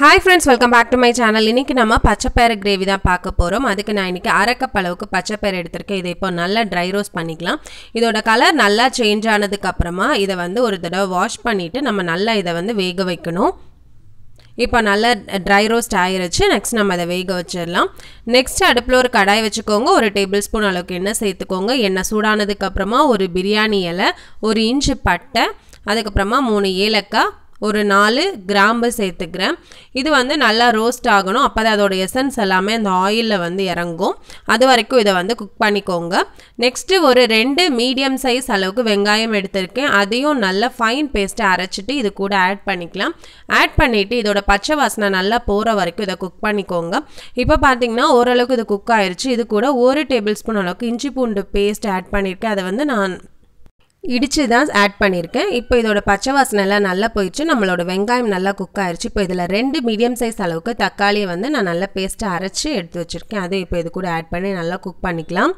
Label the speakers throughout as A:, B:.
A: Hi friends welcome back to my channel இன்றைக்கி நம்ம பச்சைப்பயிறு கிரேவி தான் பார்க்க போகிறோம் அதுக்கு நான் இன்றைக்கி அரைக்கப் அளவுக்கு பச்சைப்பயிறு எடுத்திருக்கேன் இதை இப்போ நல்லா ட்ரை ரோஸ்ட் பண்ணிக்கலாம் இதோட கலர் நல்லா சேஞ்ச் ஆனதுக்கப்புறமா இதை வந்து ஒரு தடவை வாஷ் பண்ணிவிட்டு நம்ம நல்லா இதை வந்து வேக வைக்கணும் இப்போ நல்லா ட்ரை ரோஸ்ட் ஆயிருச்சு நெக்ஸ்ட் நம்ம அதை வேக வச்சிடலாம் நெக்ஸ்ட் அடுப்பில் ஒரு கடாய் வச்சுக்கோங்க ஒரு டேபிள் ஸ்பூன் அளவுக்கு எண்ணெய் சேர்த்துக்கோங்க எண்ணெய் சூடானதுக்கப்புறமா ஒரு பிரியாணி இலை ஒரு இன்ச்சு பட்டை அதுக்கப்புறமா மூணு ஏலக்காய் ஒரு நாலு கிராம்பு சேர்த்துக்கிறேன் இது வந்து நல்லா ரோஸ்ட் ஆகணும் அப்போ தான் அதோட எசன்ஸ் எல்லாமே அந்த ஆயிலில் வந்து இறங்கும் அது வரைக்கும் இதை வந்து குக் பண்ணிக்கோங்க நெக்ஸ்ட்டு ஒரு ரெண்டு மீடியம் சைஸ் அளவுக்கு வெங்காயம் எடுத்திருக்கேன் அதையும் நல்லா ஃபைன் பேஸ்ட்டை அரைச்சிட்டு இது கூட ஆட் பண்ணிக்கலாம் ஆட் பண்ணிவிட்டு இதோட பச்சை வாசனை நல்லா போகிற வரைக்கும் இதை குக் பண்ணிக்கோங்க இப்போ பார்த்தீங்கன்னா ஓரளவுக்கு இது குக் ஆயிடுச்சு இது கூட ஒரு டேபிள் ஸ்பூன் அளவுக்கு இஞ்சி பூண்டு பேஸ்ட் ஆட் பண்ணியிருக்கேன் அதை வந்து நான் இடித்து தான் ஆட் பண்ணியிருக்கேன் இப்போ இதோட பச்சை வாசனை எல்லாம் நல்லா போயிடுச்சு நம்மளோட வெங்காயம் நல்லா குக் ஆயிடுச்சு இப்போ இதில் ரெண்டு மீடியம் சைஸ் அளவுக்கு தக்காளியை வந்து நான் நல்லா பேஸ்ட்டை அரைச்சி எடுத்து வச்சுருக்கேன் அதை இப்போ இது கூட ஆட் பண்ணி நல்லா குக் பண்ணிக்கலாம்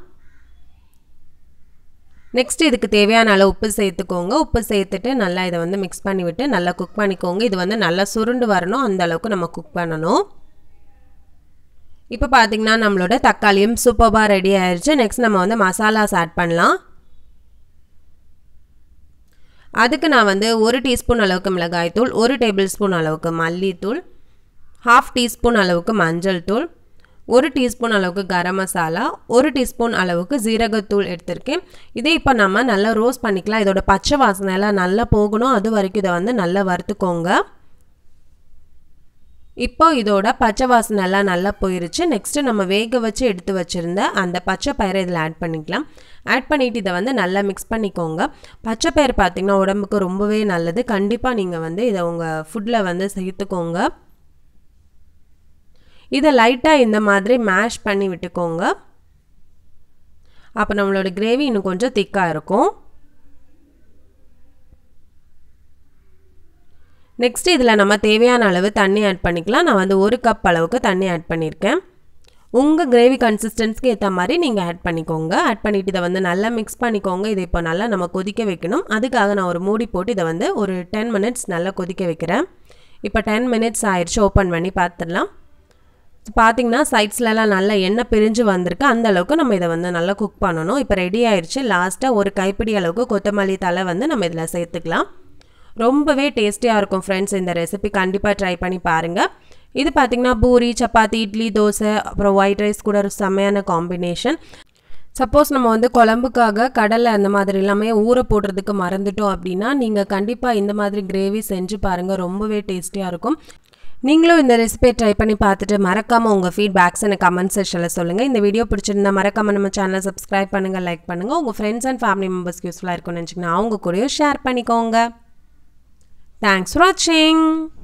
A: நெக்ஸ்ட் இதுக்கு தேவையான அளவு உப்பு சேர்த்துக்கோங்க உப்பு சேர்த்துட்டு நல்லா இதை வந்து மிக்ஸ் பண்ணி விட்டு நல்லா குக் பண்ணிக்கோங்க இது வந்து நல்லா சுருண்டு வரணும் அந்த அளவுக்கு நம்ம குக் பண்ணணும் இப்போ பார்த்தீங்கன்னா நம்மளோட தக்காளியும் சூப்பராக ரெடி ஆயிடுச்சு நெக்ஸ்ட் நம்ம வந்து மசாலாஸ் ஆட் பண்ணலாம் அதுக்கு நான் வந்து ஒரு டீஸ்பூன் அளவுக்கு மிளகாய்த்தூள் ஒரு டேபிள் ஸ்பூன் அளவுக்கு மல்லித்தூள் ஹாஃப் டீஸ்பூன் அளவுக்கு மஞ்சள் தூள் ஒரு டீஸ்பூன் அளவுக்கு கரம் மசாலா ஒரு டீஸ்பூன் அளவுக்கு ஜீரகத்தூள் எடுத்திருக்கேன் இதே இப்போ நம்ம நல்லா ரோஸ்ட் பண்ணிக்கலாம் இதோட பச்சை வாசனை எல்லாம் நல்லா போகணும் அது வரைக்கும் இதை வந்து நல்லா வறுத்துக்கோங்க இப்போ இதோட பச்சை வாசனை எல்லாம் நல்லா போயிருச்சு நெக்ஸ்ட்டு நம்ம வேக வச்சு எடுத்து வச்சுருந்த அந்த பச்சை பயிரை இதில் ஆட் பண்ணிக்கலாம் ஆட் பண்ணிவிட்டு இதை வந்து நல்லா மிக்ஸ் பண்ணிக்கோங்க பச்சை பயிர் பார்த்திங்கன்னா உடம்புக்கு ரொம்பவே நல்லது கண்டிப்பாக நீங்கள் வந்து இதை உங்கள் ஃபுட்டில் வந்து சேர்த்துக்கோங்க இதை லைட்டாக இந்த மாதிரி மேஷ் பண்ணி விட்டுக்கோங்க அப்போ நம்மளோட கிரேவி இன்னும் கொஞ்சம் திக்காக இருக்கும் நெக்ஸ்ட் இதில் நம்ம தேவையான அளவு தண்ணி ஆட் பண்ணிக்கலாம் நான் வந்து ஒரு கப் அளவுக்கு தண்ணி ஆட் பண்ணியிருக்கேன் உங்கள் கிரேவி கன்சிஸ்டன்ஸ்க்கு ஏற்ற மாதிரி நீங்கள் ஆட் பண்ணிக்கோங்க ஆட் பண்ணிவிட்டு இதை வந்து நல்லா மிக்ஸ் பண்ணிக்கோங்க இதை இப்போ நல்லா நம்ம கொதிக்க வைக்கணும் அதுக்காக நான் ஒரு மூடி போட்டு இதை வந்து ஒரு டென் மினிட்ஸ் நல்லா கொதிக்க வைக்கிறேன் இப்போ டென் மினிட்ஸ் ஆயிடுச்சு ஓப்பன் பண்ணி பார்த்துடலாம் பார்த்திங்கன்னா சைட்ஸ்லலாம் நல்லா எண்ணெய் பிரிஞ்சு வந்திருக்கு அந்த அளவுக்கு நம்ம இதை வந்து நல்லா குக் பண்ணணும் இப்போ ரெடி ஆயிடுச்சு லாஸ்ட்டாக ஒரு கைப்பிடி அளவுக்கு கொத்தமல்லி தலை வந்து நம்ம இதில் சேர்த்துக்கலாம் ரொம்பவே டேஸ்டியாக இருக்கும் ஃப்ரெண்ட்ஸ் இந்த ரெசிபி கண்டிப்பாக ட்ரை பண்ணி பாருங்கள் இது பார்த்திங்கன்னா பூரி சப்பாத்தி இட்லி தோசை அப்புறம் ஒயிட் ரைஸ் கூட ஒரு செம்மையான காம்பினேஷன் சப்போஸ் நம்ம வந்து குழம்புக்காக கடலை அந்த மாதிரி எல்லாமே ஊற போடுறதுக்கு மறந்துட்டோம் அப்படின்னா நீங்கள் கண்டிப்பாக இந்த மாதிரி கிரேவி செஞ்சு பாருங்கள் ரொம்பவே டேஸ்டியாக இருக்கும் நீங்களும் இந்த ரெசிபியை ட்ரை பண்ணி பார்த்துட்டு மறக்காமல் உங்கள் ஃபீட்பேக்ஸ் எனக்கு கமெண்ட் செக்ஷனில் சொல்லுங்கள் இந்த வீடியோ பிடிச்சிருந்தா மறக்காமல் நம்ம சேனலை சப்ஸ்கிரைப் பண்ணுங்கள் லைக் பண்ணுங்கள் உங்கள் ஃப்ரெண்ட்ஸ் அண்ட் ஃபேமிலி மெம்பர்ஸ்க்கு யூஸ்ஃபுல்லாக இருக்கும்னு நினச்சிங்கன்னா அவங்க கூடயும் ஷேர் பண்ணிக்கோங்க Thanks for watching.